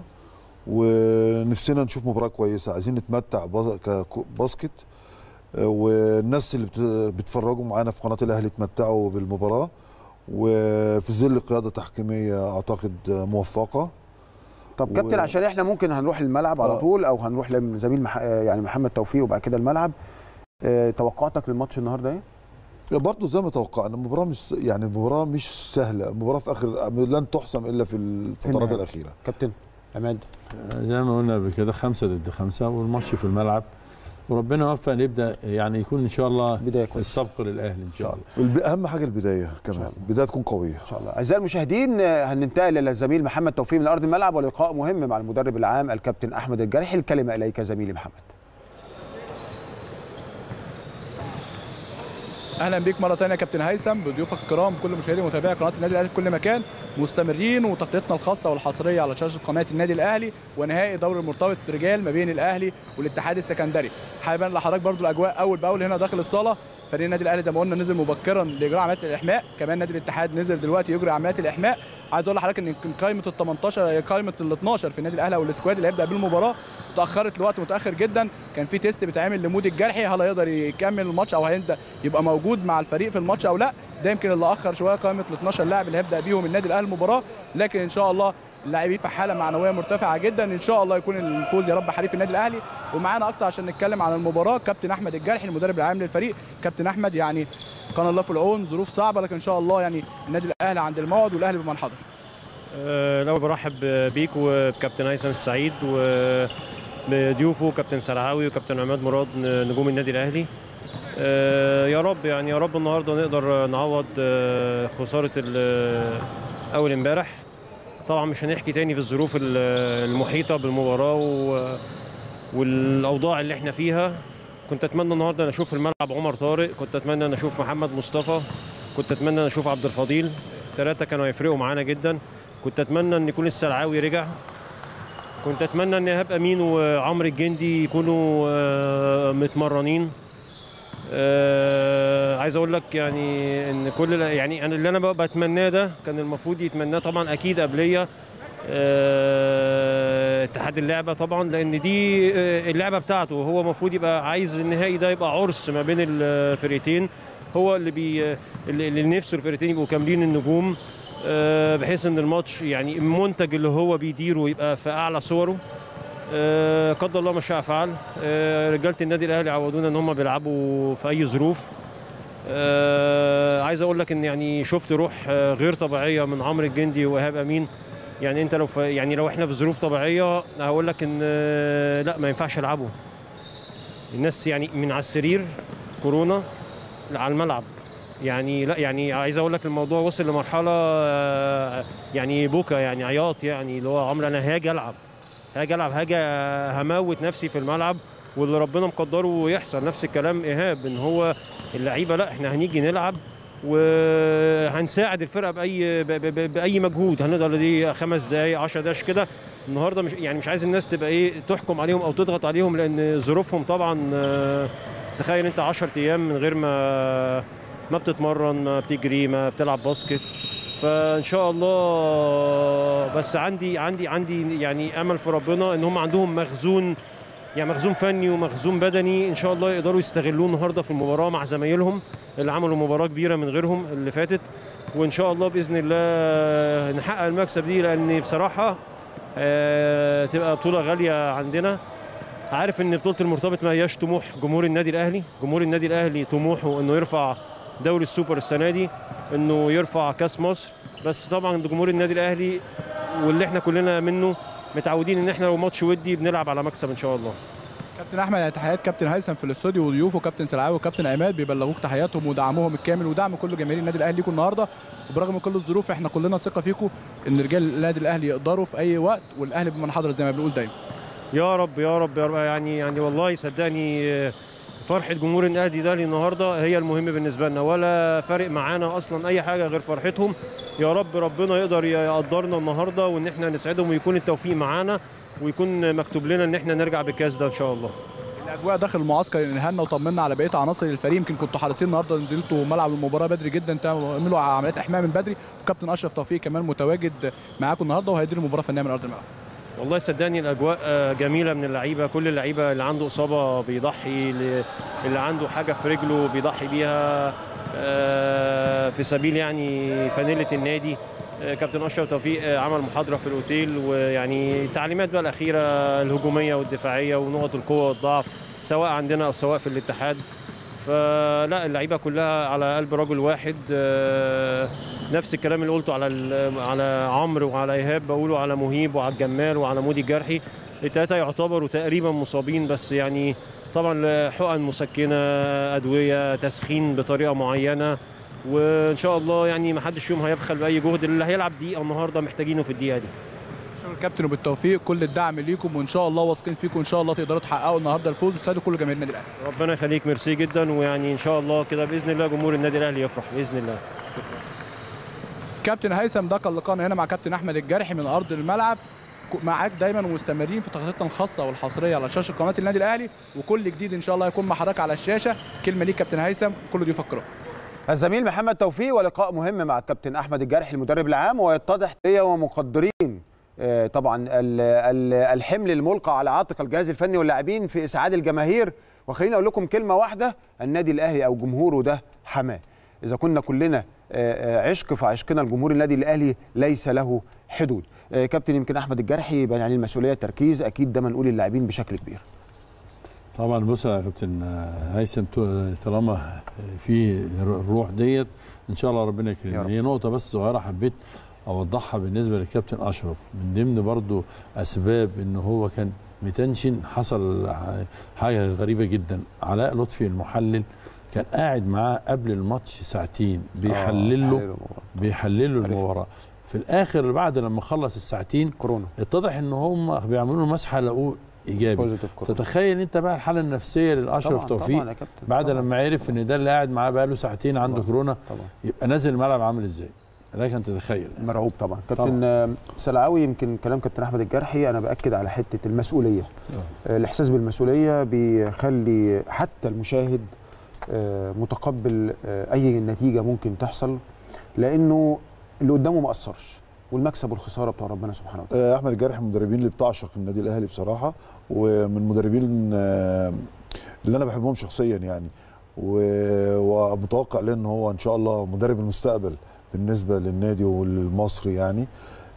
ونفسنا نشوف مباراه كويسه عايزين نتمتع باز- كباسكت آه، والناس اللي بت- بيتفرجوا معانا في قناه الاهلي يتمتعوا بالمباراه وفي ظل قياده تحكيميه اعتقد موفقه طب كابتن و- عشان احنا ممكن هنروح الملعب على آه. طول او هنروح لزميل مح... آه، يعني محمد توفيق وبعد كده الملعب آه، توقعاتك للماتش النهارده ايه؟ برضه زي ما توقعنا المباراه مش يعني المباراه مش سهله المباراه في اخر لن تحسم الا في الفترات النهاية. الاخيره كابتن عماد زي ما قلنا قبل كده خمسة ضد خمسة والماتش في الملعب وربنا يوفق نبدا يعني يكون ان شاء الله بدايه كويسه السبق للاهلي ان شاء الله والب- اهم حاجه البدايه كمان البدايه تكون قويه ان شاء الله اعزائي المشاهدين آه، هننتقل الى الزميل محمد توفيق من ارض الملعب ولقاء مهم مع المدرب العام الكابتن احمد الجرحي الكلمه اليك زميلي محمد اهلا بيك مره ثانيه يا كابتن هيثم بضيوفك الكرام كل مشاهدي ومتابعي قناه النادي الاهلي في كل مكان مستمرين وتغطيتنا الخاصه والحصريه على شاشه قناه النادي الاهلي ونهائي دوري المرتبط رجال ما بين الاهلي والاتحاد السكندري حابب أنقل لحضرتك برضو الاجواء اول باول هنا داخل الصاله فريق النادي الاهلي زي ما قلنا نزل مبكرا لاجراء عمليات الاحماء كمان نادي الاتحاد نزل دلوقتي يجري عمليات الاحماء عايز اقول لحضرتك ان قائمه ال 18 قائمه ال 12 في النادي الاهلي او السكواد اللي هيبدا بالمباراه اتاخرت لوقت متاخر جدا كان في تيست بيتعمل لمودي الجرحي هل هيقدر يكمل الماتش او هيبدا يبقى موجود مع الفريق في الماتش او لا ده يمكن اللي اخر شويه قائمه ال 12 لاعب اللي هيبدا بيهم النادي الاهلي المباراه لكن ان شاء الله اللاعبين في حاله معنويه مرتفعه جدا ان شاء الله يكون الفوز يا رب حليف النادي الاهلي ومعانا اكتر عشان نتكلم عن المباراه كابتن احمد الجرحي المدرب العام للفريق كابتن احمد يعني كان الله في العون ظروف صعبه لكن ان شاء الله يعني النادي الاهلي عند الموعد والاهلي بمن حضر آه، الأول برحب بيك وبكابتن هيثم السعيد وبضيوفه كابتن سرعاوي وكابتن عماد مراد نجوم النادي الأهلي آه، يا رب يعني يا رب النهارده نقدر نعوض آه، خسارة ال- أول امبارح طبعا مش هنحكي تاني في الظروف ال- المحيطة بالمباراة و- والأوضاع اللي احنا فيها كنت أتمنى النهارده أن أشوف في الملعب عمر طارق كنت أتمنى أن أشوف محمد مصطفى كنت أتمنى أن أشوف عبد الفضيل ثلاثة كانوا هيفرقوا معانا جدا كنت اتمنى ان يكون السلعاوي رجع كنت اتمنى ان ايهاب امين وعمرو الجندي يكونوا آه، متمرنين آه، عايز اقول لك يعني ان كل يعني انا اللي انا بقى بتمناه ده كان المفروض يتمناه طبعا اكيد قبليه آه، اتحاد اللعبه طبعا لان دي آه، اللعبه بتاعته هو المفروض يبقى عايز النهائي ده يبقى عرس ما بين الفرقتين هو اللي بي اللي اللي نفسه الفرقتين يبقوا كاملين النجوم آه، بحيث ان الماتش يعني المنتج اللي هو بيديره يبقى في اعلى صوره آه، قدر الله ما شاء فعل آه، رجاله النادي الاهلي عودونا ان هم بيلعبوا في اي ظروف آه، عايز اقول لك ان يعني شفت روح آه، غير طبيعيه من عمرو الجندي وايهاب امين يعني انت لو في يعني لو احنا في ظروف طبيعيه هقول لك ان آه، لا ما ينفعش يلعبوا الناس يعني من على السرير كورونا على الملعب يعني لا يعني عايز اقول لك الموضوع وصل لمرحله آه، يعني بكى يعني عياط يعني اللي هو عمري انا هاجي العب هاجي العب هاجي هموت نفسي في الملعب واللي ربنا مقدره يحصل نفس الكلام ايهاب ان هو اللعيبه لا احنا هنيجي نلعب وهنساعد الفرقه باي ب- ب- ب- باي مجهود هنقدر دي خمس دقائق 10 دقائق كده النهارده مش يعني مش عايز الناس تبقى ايه تحكم عليهم او تضغط عليهم لان ظروفهم طبعا آه، تخيل انت 10 ايام من غير ما ما بتتمرن ما بتجري ما بتلعب باسكت فان شاء الله بس عندي عندي عندي يعني امل في ربنا ان هم عندهم مخزون يعني مخزون فني ومخزون بدني ان شاء الله يقدروا يستغلوه النهارده في المباراه مع زمايلهم اللي عملوا مباراه كبيره من غيرهم اللي فاتت وان شاء الله باذن الله نحقق المكسب دي لان بصراحه آه، تبقى بطوله غاليه عندنا عارف ان بطوله المرتبط ما هياش طموح جمهور النادي الاهلي جمهور النادي الاهلي طموحه انه يرفع دوري السوبر السنه دي انه يرفع كاس مصر بس طبعا جمهور النادي الاهلي واللي احنا كلنا منه متعودين ان احنا لو ماتش ودي بنلعب على مكسب ان شاء الله كابتن احمد تحيات كابتن هيثم في الاستوديو وضيوفه كابتن سلعاوي وكابتن عماد بيبلغوك تحياتهم ودعمهم الكامل ودعم كل جماهير النادي الاهلي ليكم النهارده وبرغم كل الظروف احنا كلنا ثقه فيكم ان رجال النادي الاهلي يقدروا في اي وقت والاهلي بمن حضر زي ما بنقول دايما يا رب يا رب يا رب يعني يعني والله صدقني آه، فرحه جمهور النادي ده النهارده هي المهم بالنسبه لنا ولا فارق معانا اصلا اي حاجه غير فرحتهم يا رب ربنا يقدر يقدرنا النهارده وان احنا نسعدهم ويكون التوفيق معانا ويكون مكتوب لنا ان احنا نرجع بالكاس ده ان شاء الله الاجواء داخل المعسكر انهالنا وطمنا على بقيه عناصر الفريق يمكن كنتوا حريصين النهارده نزلتوا ملعب المباراه بدري جدا تعملوا عمليات احماء من بدري وكابتن اشرف توفيق كمان متواجد معاكم النهارده وهيدير المباراه فنيه من ارض الملعب والله صدقني الاجواء آه، جميله من اللعيبه كل اللعيبه اللي عنده اصابه بيضحي اللي اللي عنده حاجه في رجله بيضحي بيها آه، في سبيل يعني فانيله النادي آه، كابتن اشرف توفيق آه، عمل محاضره في الاوتيل ويعني التعليمات بقى الاخيره الهجوميه والدفاعيه ونقط القوه والضعف سواء عندنا او سواء في الاتحاد فلا اللعيبه كلها على قلب رجل واحد آه، نفس الكلام اللي قلته على ال- على عمرو وعلى ايهاب بقوله على مهيب وعلى الجمال وعلى مودي الجرحي التلاته يعتبروا تقريبا مصابين بس يعني طبعا حقن مسكنه ادويه تسخين بطريقه معينه وان شاء الله يعني ما حدش فيهم هيبخل باي جهد اللي هيلعب دقيقه النهارده محتاجينه في الدقيقه دي شكرا كابتن وبالتوفيق كل الدعم ليكم وان شاء الله واثقين فيكم ان شاء الله تقدروا تحققوا النهارده الفوز وتساعدوا كل جماهير النادي الاهلي ربنا يخليك ميرسي جدا ويعني ان شاء الله كده باذن الله جمهور النادي الاهلي يفرح باذن الله كابتن هيثم ده كان لقاءنا هنا مع كابتن احمد الجرحي من ارض الملعب ك- معاك دايما ومستمرين في تغطيتنا الخاصه والحصريه على شاشه قناه النادي الاهلي وكل جديد ان شاء الله هيكون مع حضرتك على الشاشه كلمه ليك كابتن هيثم كل ضيوفك الكرام الزميل محمد توفيق ولقاء مهم مع الكابتن احمد الجرحي المدرب العام ويتضح هي ومقدرين آه، طبعا ال- ال- الحمل الملقى على عاتق الجهاز الفني واللاعبين في اسعاد الجماهير وخليني اقول لكم كلمه واحده النادي الاهلي او جمهوره ده حماه اذا كنا كلنا آه، آه، عشق فعشقنا لجمهور النادي الاهلي ليس له حدود آه، كابتن يمكن احمد الجرحي يبقى يعني المسؤوليه التركيز اكيد ده منقول للاعبين بشكل كبير طبعا بص يا كابتن آه، هيثم تو- طالما في الروح ديت ان شاء الله ربنا يا رب. يكرمنا هي نقطه بس صغيره حبيت اوضحها بالنسبه للكابتن اشرف من ضمن برضو اسباب ان هو كان متنشن حصل ح- حاجه غريبه جدا علاء لطفي المحلل كان قاعد معاه قبل الماتش ساعتين بيحلل له بيحلل له المباراه في الاخر بعد لما خلص الساعتين كورونا اتضح ان هم بيعملوا له مسحه لقوه ايجابي بوزيتيف كورونا تتخيل انت بقى الحاله النفسيه للاشرف طبعا توفيق طبعا يا كابتن بعد طبعاً. لما عرف ان ده اللي قاعد معاه بقى له ساعتين عنده طبعاً. كورونا طبعا يبقى نازل الملعب عامل ازاي لكن تتخيل مرعوب طبعا كابتن آه، سلعاوي يمكن كلام كابتن احمد الجرحي انا باكد على حته المسؤوليه آه، الاحساس بالمسؤوليه بيخلي حتى المشاهد آه، متقبل آه، اي نتيجه ممكن تحصل لانه اللي قدامه ما قصرش والمكسب والخساره بتوع ربنا سبحانه وتعالى آه، احمد الجارح من المدربين اللي بتعشق النادي الاهلي بصراحه ومن المدربين آه، اللي انا بحبهم شخصيا يعني و- ومتوقع له ان هو ان شاء الله مدرب المستقبل بالنسبه للنادي والمصري يعني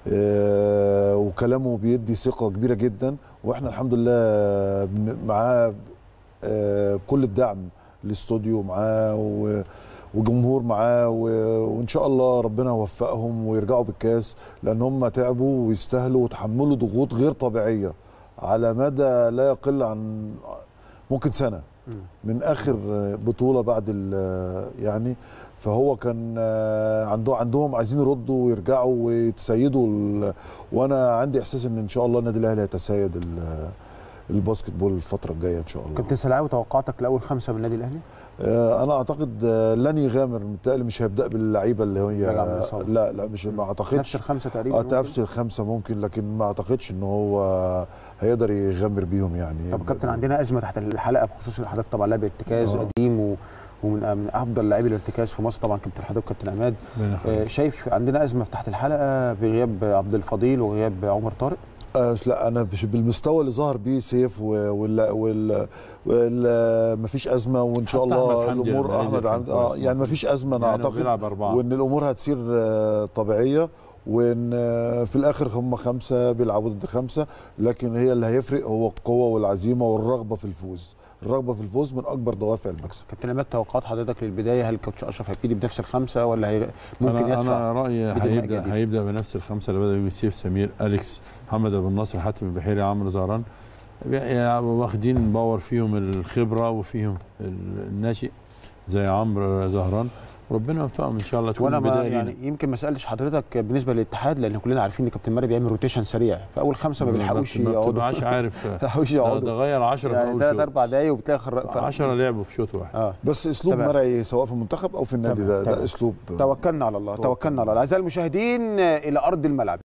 آه، وكلامه بيدي ثقه كبيره جدا واحنا الحمد لله بن- معاه آه، كل الدعم الاستوديو معاه و- وجمهور معاه و- وان شاء الله ربنا يوفقهم ويرجعوا بالكاس لان هم تعبوا ويستاهلوا وتحملوا ضغوط غير طبيعيه على مدى لا يقل عن ممكن سنه من اخر بطوله بعد ال- يعني فهو كان آه، عنده عندهم عايزين يردوا ويرجعوا ويتسيدوا ال- وانا عندي احساس ان ان شاء الله النادي الاهلي هيتسيد ال- الباسكت بول الفتره الجايه ان شاء الله كابتن سلعاوي توقعاتك لاول خمسه من النادي الاهلي آه، انا اعتقد آه، لن يغامر متهيألي مش هيبدا باللعيبه اللي هي راجعة من الإصابة. لا لا مش ما اعتقدش نفس الخمسه تقريبا اه ممكن؟ نفس الخمسه ممكن لكن ما اعتقدش ان هو هيقدر يغامر بيهم يعني طب كابتن عندنا ازمه تحت الحلقه بخصوص إن حضرتك طبعا لاعب ارتكاز آه. قديم و ومن من افضل لاعبي الارتكاز في مصر طبعا كابتن حضرتك كابتن عماد ربنا يخليك. آه، شايف عندنا ازمه في تحت الحلقه بغياب عبد الفضيل وغياب عمر طارق آه لا انا مش بالمستوى اللي ظهر بيه سيف و- وال وال, وال مفيش ازمه وان شاء حتى الله أحمد حمدي الامور لما نزل احمد كان عند اه كويس يعني مفيش. مفيش ازمه انا يعني هو اعتقد بيلعب أربعة. وان الامور هتسير آه طبيعيه وان آه في الاخر هم خمسه بيلعبوا ضد خمسه لكن هي اللي هيفرق هو القوه والعزيمه والرغبه في الفوز الرغبه في الفوز من اكبر دوافع المكسب كابتن عماد توقعات حضرتك للبدايه هل كوتش اشرف هيبتدي بنفس الخمسه ولا هي ممكن أنا, يدفع انا رايي بدون هيبدا أجابة؟ هيبدا بنفس الخمسه اللي بدأوا بيه سيف سمير اليكس محمد ابو النصر حاتم البحيري عمرو زهران يعني واخدين باور فيهم الخبره وفيهم ال- الناشئ زي عمرو زهران ربنا يوفقهم ان شاء الله تكون وانا ما بدايه يعني يمكن ما سالتش حضرتك بالنسبه للاتحاد لان كلنا عارفين ان كابتن ماري بيعمل روتيشن سريع فاول خمسه ما بيلحقوش ما يقعدوا بتبقاش عارف ما بيلحقوش ده, يقعدوا ده غير 10 في يعني اول ثلاث شوط اربع دقايق وبتلاقي خر... 10 لعبوا في شوط واحد اه بس اسلوب تمام. مرعي سواء في المنتخب او في النادي تمام، ده تمام. ده اسلوب توكلنا على الله توكلنا على الله اعزائي المشاهدين الى ارض الملعب